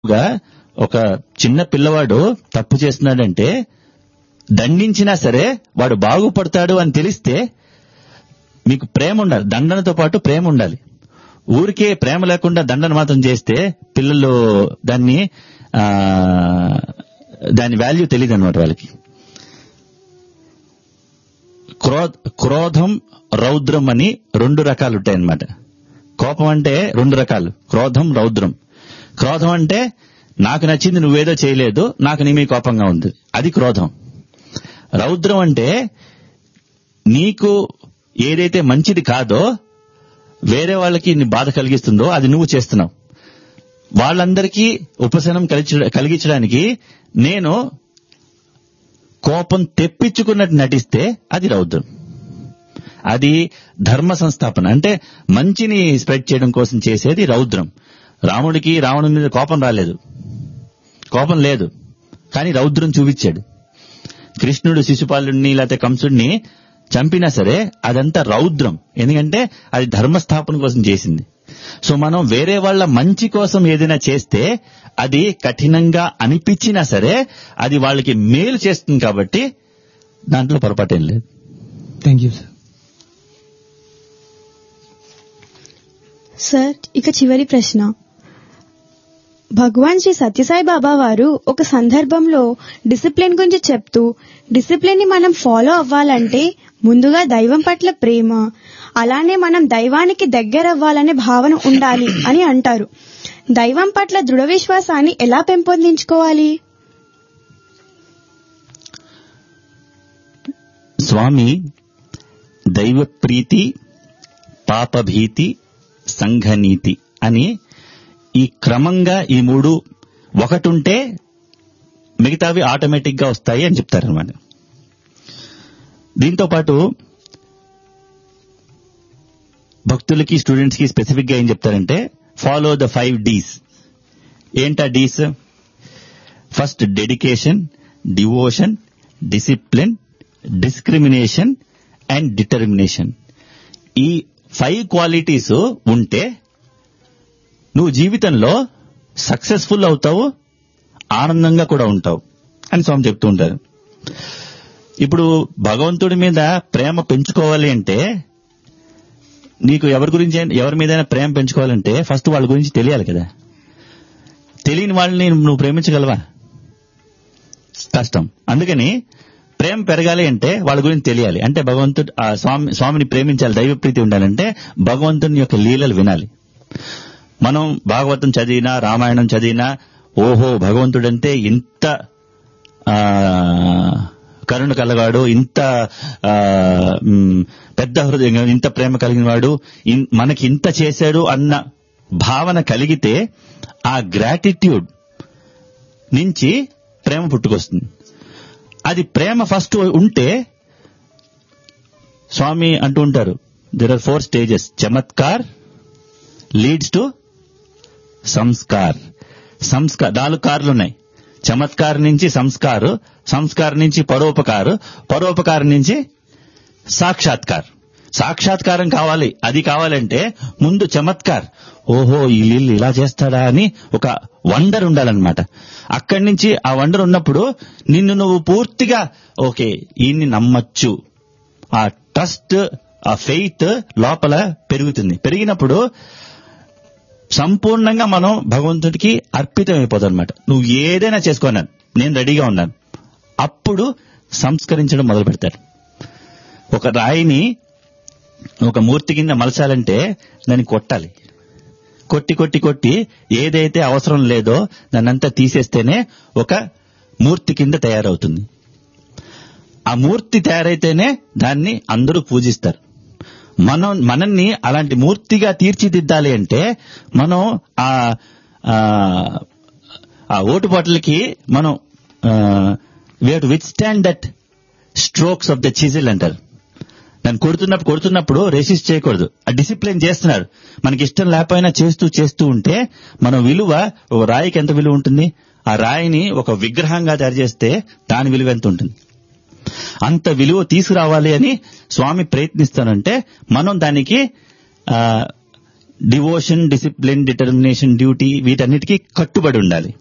గా ఒక చిన్న పిల్లవాడు తప్పు చేస్తున్నాడంటే దండించినా సరే వాడు బాగుపడతాడు అని తెలిస్తే మీకు ప్రేమ ఉండాలి దండనతో పాటు ప్రేమ ఉండాలి ఊరికే ప్రేమ లేకుండా దండన మాత్రం చేస్తే పిల్లలు దాన్ని ఆ, దాని వాల్యూ తెలియదు అనమాట వాళ్ళకి క్రో క్రోధం రౌద్రం అని రెండు రకాలు ఉంటాయన్నమాట కోపం అంటే రెండు రకాలు క్రోధం రౌద్రం క్రోధం అంటే నాకు నచ్చింది నువ్వేదో చేయలేదు నాకు నీ మీద కోపంగా ఉంది అది క్రోధం రౌద్రం అంటే నీకు ఏదైతే మంచిది కాదో వేరే వాళ్ళకి నీ బాధ కలిగిస్తుందో అది నువ్వు చేస్తున్నావు వాళ్ళందరికీ ఉపశమనం కలిగించ కలిగించడానికి నేను కోపం తెప్పించుకున్నట్టు నటిస్తే అది రౌద్రం అది ధర్మ సంస్థాపన అంటే మంచిని స్ప్రెడ్ చేయడం కోసం చేసేది రౌద్రం రాముడికి రావణుడి మీద కోపం రాలేదు కోపం లేదు కానీ రౌద్రం చూపించాడు కృష్ణుడు శిశుపాలుడిని లేకపోతే కంసుడిని చంపినా సరే అదంతా రౌద్రం ఎందుకంటే అది ధర్మస్థాపన కోసం చేసింది సో మనం వేరే వాళ్ళ మంచి కోసం ఏదైనా చేస్తే అది కఠినంగా అనిపించినా సరే అది వాళ్ళకి మేలు చేస్తుంది కాబట్టి దాంట్లో పొరపాటేం లేదు థ్యాంక్ యూ సార్ సార్ ఇక చివరి ప్రశ్న భగవాన్ శ్రీ సత్యసాయి బాబా వారు ఒక సందర్భంలో డిసిప్లిన్ గురించి చెప్తూ డిసిప్లిన్ ని మనం ఫాలో అవ్వాలంటే ముందుగా దైవం పట్ల ప్రేమ అలానే మనం దైవానికి దగ్గర అవ్వాలనే భావన ఉండాలి అని అంటారు దైవం పట్ల దృఢ విశ్వాసాన్ని ఎలా పెంపొందించుకోవాలి స్వామి దైవ ప్రీతి పాపభీతి సంఘనీతి అని ఈ క్రమంగా ఈ మూడు ఒకటుంటే మిగతావి ఆటోమేటిక్ గా వస్తాయి అని చెప్తారనమాట దీంతో పాటు భక్తులకి స్టూడెంట్స్ కి స్పెసిఫిక్ గా ఏం చెప్తారంటే ఫాలో ద ఫైవ్ డీస్ ఏంటా Ds first dedication devotion discipline discrimination and determination ఈ ఫైవ్ క్వాలిటీస్ ఉంటే నువ్వు జీవితంలో సక్సెస్ఫుల్ అవుతావు ఆనందంగా కూడా ఉంటావు అని స్వామి చెప్తూ ఉంటారు ఇప్పుడు భగవంతుడి మీద ప్రేమ పెంచుకోవాలి అంటే నీకు ఎవరి గురించి ఎవరి మీదైనా ప్రేమ పెంచుకోవాలంటే ఫస్ట్ వాళ్ళ గురించి తెలియాలి కదా తెలియని వాళ్ళని నువ్వు ప్రేమించగలవా కష్టం అందుకని ప్రేమ పెరగాలి అంటే వాళ్ళ గురించి తెలియాలి అంటే భగవంతుడు ఆ స్వామి స్వామిని ప్రేమించాలి దైవ ప్రీతి ఉండాలంటే భగవంతుని యొక్క లీలలు వినాలి మనం భాగవతం చదివినా రామాయణం చదివినా ఓహో భగవంతుడంటే ఇంత ఆ, కరుణ కలగాడు ఇంత ఆ, మ్, పెద్ద హృదయం ఇంత ప్రేమ కలిగిన వాడు ఇన్- మనకి ఇంత చేశాడు అన్న భావన కలిగితే ఆ గ్రాటిట్యూడ్ నుంచి ప్రేమ పుట్టుకొస్తుంది అది ప్రేమ ఫస్ట్ ఉంటే స్వామి అంటూ ఉంటారు there are four stages chamatkar leads to sanskar sanskar నాలుగు కార్లు ఉన్నాయి చమత్కార్ నుంచి సంస్కారు సంస్కారం నుంచి పరోపకారు పరోపకారం నుంచి సాక్షాత్కార్ సాక్షాత్కారం కావాలి అది కావాలంటే ముందు చమత్కార్ ఓహో ఈ లీళ్ళు ఇలా చేస్తాడా అని ఒక వండర్ ఉండాలన్నమాట అక్కడి నుంచి ఆ వండర్ ఉన్నప్పుడు నిన్ను నువ్వు పూర్తిగా ఓకే ఈయన్ని నమ్మచ్చు ఆ ట్రస్ట్ ఆ ఫెయిత్ లోపల పెరుగుతుంది పెరిగినప్పుడు సంపూర్ణంగా మనం భగవంతుడికి అర్పితం అయిపోతాం అనమాట నువ్వు ఏదైనా చేసుకోన్నాను నేను రెడీగా ఉన్నాను అప్పుడు సంస్కరించడం మొదలు పెడతారు ఒక రాయిని ఒక మూర్తి కింద మలచాలంటే దాన్ని కొట్టాలి కొట్టి కొట్టి కొట్టి ఏదైతే అవసరం లేదో దాన్నంతా తీసేస్తేనే ఒక మూర్తి కింద తయారవుతుంది ఆ మూర్తి తయారైతేనే దాన్ని అందరూ పూజిస్తారు మనం మనల్ని అలాంటి మూర్తిగా తీర్చిదిద్దాలి అంటే మనం ఆ ఆ, ఆ ఓటుపాట్లకి మనం we to withstand that strokes of the chisel అంటారు దాన్ని కొడుతున్నప్పుడు కొడుతున్నప్పుడు రెసిస్ట్ చేయకూడదు ఆ డిసిప్లిన్ చేస్తున్నారు మనకి ఇష్టం లేకపోయినా చేస్తూ చేస్తూ ఉంటే మన విలువ ఒక రాయికి ఎంత విలువ ఉంటుంది ఆ రాయిని ఒక విగ్రహంగా తయారు చేస్తే దాని విలువ ఎంత ఉంటుంది అంత విలువ తీసుకురావాలి అని స్వామి ప్రయత్నిస్తానంటే మనం దానికి ఆ, డివోషన్ డిసిప్లిన్ డిటర్మినేషన్ డ్యూటీ వీటన్నిటికీ కట్టుబడి ఉండాలి